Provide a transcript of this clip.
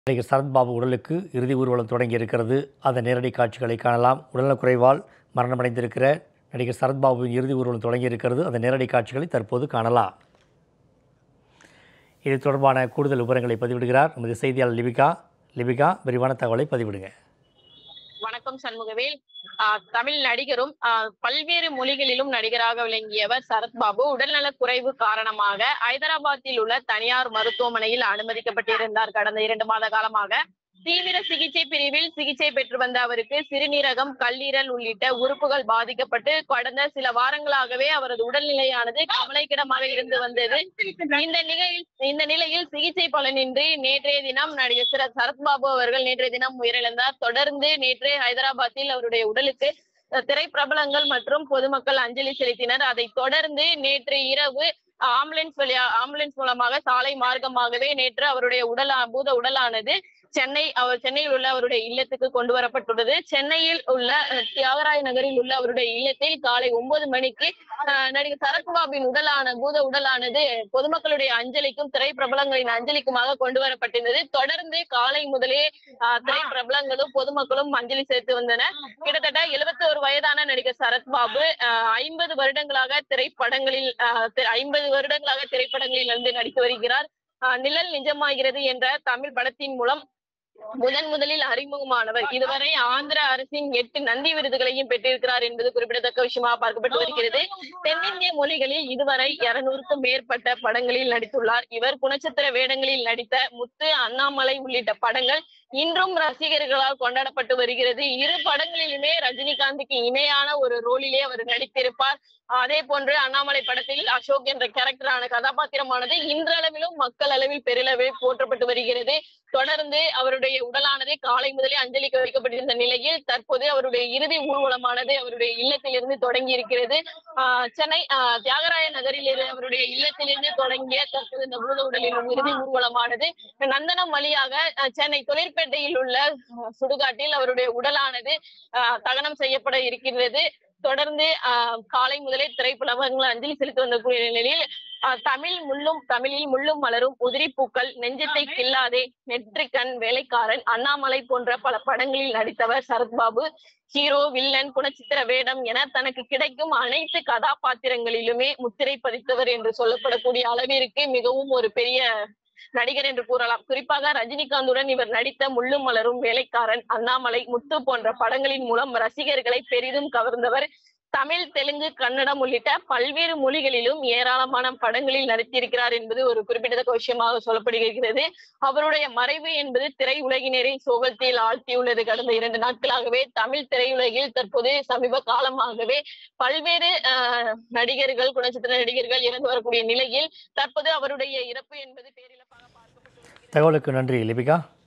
நடிகர் சரத்பாபு உடலுக்கு இறுதி ஊர்வலம் தொடங்கி இருக்கிறது அதன் நேரடி காட்சிகளை காணலாம் உடல்நலக்குறைவால் மரணமடைந்திருக்கிற நடிகர் சரத்பாபுவின் இறுதி ஊர்வலம் தொடங்கி இருக்கிறது அதன் நேரடி காட்சிகளை தற்போது காணலாம் இது தொடர்பான கூடுதல் விவரங்களை பதிவிடுகிறார் நமது செய்தியாளர் லிபிகா லிபிகா விரிவான தகவலை பதிவிடுங்க வணக்கம் சண்முகவேல் ஆஹ் தமிழ் நடிகரும் ஆஹ் பல்வேறு மொழிகளிலும் நடிகராக விளங்கியவர் சரத்பாபு உடல்நலக் குறைவு காரணமாக ஐதராபாத்தில் உள்ள தனியார் மருத்துவமனையில் அனுமதிக்கப்பட்டிருந்தார் கடந்த இரண்டு மாத காலமாக தீவிர சிகிச்சை பிரிவில் சிகிச்சை பெற்று வந்த அவருக்கு சிறுநீரகம் கல்லீரல் உள்ளிட்ட உறுப்புகள் பாதிக்கப்பட்டு கடந்த சில வாரங்களாகவே அவரது உடல்நிலையானது கவலைக்கிடமாக இருந்து வந்தது இந்த நிலையில் இந்த நிலையில் சிகிச்சை பலனின்றி நேற்றைய தினம் நடிகர் சிர- சரத்பாபு அவர்கள் நேற்றைய தினம் உயிரிழந்தார் தொடர்ந்து நேற்று ஹைதராபாத்தில் அவருடைய உடலுக்கு அஹ், திரைப்பிரபலங்கள் மற்றும் பொதுமக்கள் அஞ்சலி செலுத்தினர் அதை தொடர்ந்து நேற்று இரவு ஆம்புலன்ஸ் வழியா ஆம்புலன்ஸ் மூலமாக சாலை மார்க்கமாகவே நேற்று அவருடைய உடல் பூத உடலானது சென்னை அவர் சென்னையில் உள்ள அவருடைய இல்லத்துக்கு கொண்டு வரப்பட்டுள்ளது சென்னையில் உள்ள அஹ், தியாகராய நகரில் உள்ள அவருடைய இல்லத்தில் காலை ஒன்பது மணிக்கு அஹ், நடிகர் சரத்பாபின் உடலான பூத உடலானது பொதுமக்களுடைய அஞ்சலிக்கும் திரைப்பிரபலங்களின் அஞ்சலிக்குமாக கொண்டு வரப்பட்டிருந்தது தொடர்ந்து காலை முதலே அஹ், திரைப்பிரபலங்களும் பொதுமக்களும் அஞ்சலி செலுத்தி வந்தனர் கிட்டத்தட்ட 71 வயதான நடிகர் சரத்பாபு ஐம்பது வருடங்களாக திரைப்படங்களில் ஐம்பது வருடங்களாக திரைப்படங்களில் வந்து நடித்து வருகிறார் அஹ், நிழல் நிஜமாகிறது என்ற தமிழ் படத்தின் மூலம் முதன் முதலில் அறிமுகமானவர் இதுவரை ஆந்திர அரசின் எட்டு நந்தி விருதுகளையும் பெற்றிருக்கிறார் என்பது குறிப்பிடத்தக்க விஷயமாக பார்க்கப்பட்டு வருகிறது தென்னிந்திய மொழிகளில் இதுவரை இருநூறுக்கும் மேற்பட்ட படங்களில் நடித்துள்ளார் இவர் குணச்சித்திர வேடங்களில் நடித்த முத்து அண்ணாமலை உள்ளிட்ட படங்கள் இன்றும் ரசிகர்களால் கொண்டாடப்பட்டு வருகிறது இரு படங்களிலுமே ரஜினிகாந்துக்கு இணையான ஒரு ரோலிலே அவர் நடித்திருப்பார் அதே போன்று அண்ணாமலை படத்தில் அசோக் என்ற கேரக்டரான கதாபாத்திரமானது இன்றளவிலும் மக்கள் அளவில் பெருளவில் போற்றப்பட்டு வருகிறது தொடர்ந்து அவருடைய உடலானது காலை முதலே அஞ்சலிக்கு வைக்கப்பட்டிருந்த நிலையில் தற்போது அவருடைய இறுதி ஊர்வலமானது அவருடைய இல்லத்திலிருந்து தொடங்கி இருக்கிறது ஆஹ் சென்னை ஆஹ் தியாகராய நகரில் இரு- அவருடைய இல்லத்திலிருந்து தொடங்கிய தற்போது இந்த பூத உடலின் இறுதி ஊர்வலமானது நந்தனம் வழியாக ஆஹ் சென்னை தொழிற்பேட்டையில் உள்ள ஆஹ் சுடுகாட்டில் அவருடைய உடலானது ஆஹ் தகனம் செய்யப்பட இருக்கின்றது தொடர்ந்து ஆஹ் காலை முதலே திரைப்படங்கள் அஞ்சலி செலுத்தி வந்த கூடிய நிலையில் ஆஹ் தமிழ் முள்ளும் தமிழில் முள்ளும் மலரும் உதிரி பூக்கள் நெஞ்சத்தை கில்லாதே நெற்றிக்கண் வேலைக்காரன் அண்ணாமலை போன்ற பல படங்களில் நடித்தவர் சரத்பாபு ஹீரோ வில்லன் குணச்சித்திர வேடம் என தனக்கு கிடைக்கும் அனைத்து கதாபாத்திரங்களிலுமே முத்திரை பதித்தவர் என்று சொல்லப்படக்கூடிய அளவிற்கு மிகவும் ஒரு பெரிய நடிகர் என்று கூறலாம் குறிப்பாக ரஜினிகாந்துடன் இவர் நடித்த முள்ளும் மலரும் வேலைக்காரன் அண்ணாமலை முத்து போன்ற படங்களின் மூலம் ரசிகர்களை பெரிதும் கவர்ந்தவர் தமிழ் தெலுங்கு கன்னடம் உள்ளிட்ட பல்வேறு மொழிகளிலும் ஏராளமான படங்களில் நடித்திருக்கிறார் என்பது ஒரு குறிப்பிடத்தக்க விஷயமாக சொல்லப்படுகிறது அவருடைய மறைவு என்பது திரையுலகினரை சோகத்தில் ஆழ்த்தியுள்ளது கடந்த இரண்டு நாட்களாகவே தமிழ் திரையுலகில் தற்போது சமீப காலமாகவே பல்வேறு ஆஹ், நடிகர்கள் குணச்சித்திர நடிகர்கள் இறந்து வரக்கூடிய நிலையில் தற்போது அவருடைய இறப்பு என்பது பேரிழப்பாக பார்க்கப்பட்டு வருகிறது தகவலுக்கு நன்றி லிபிகா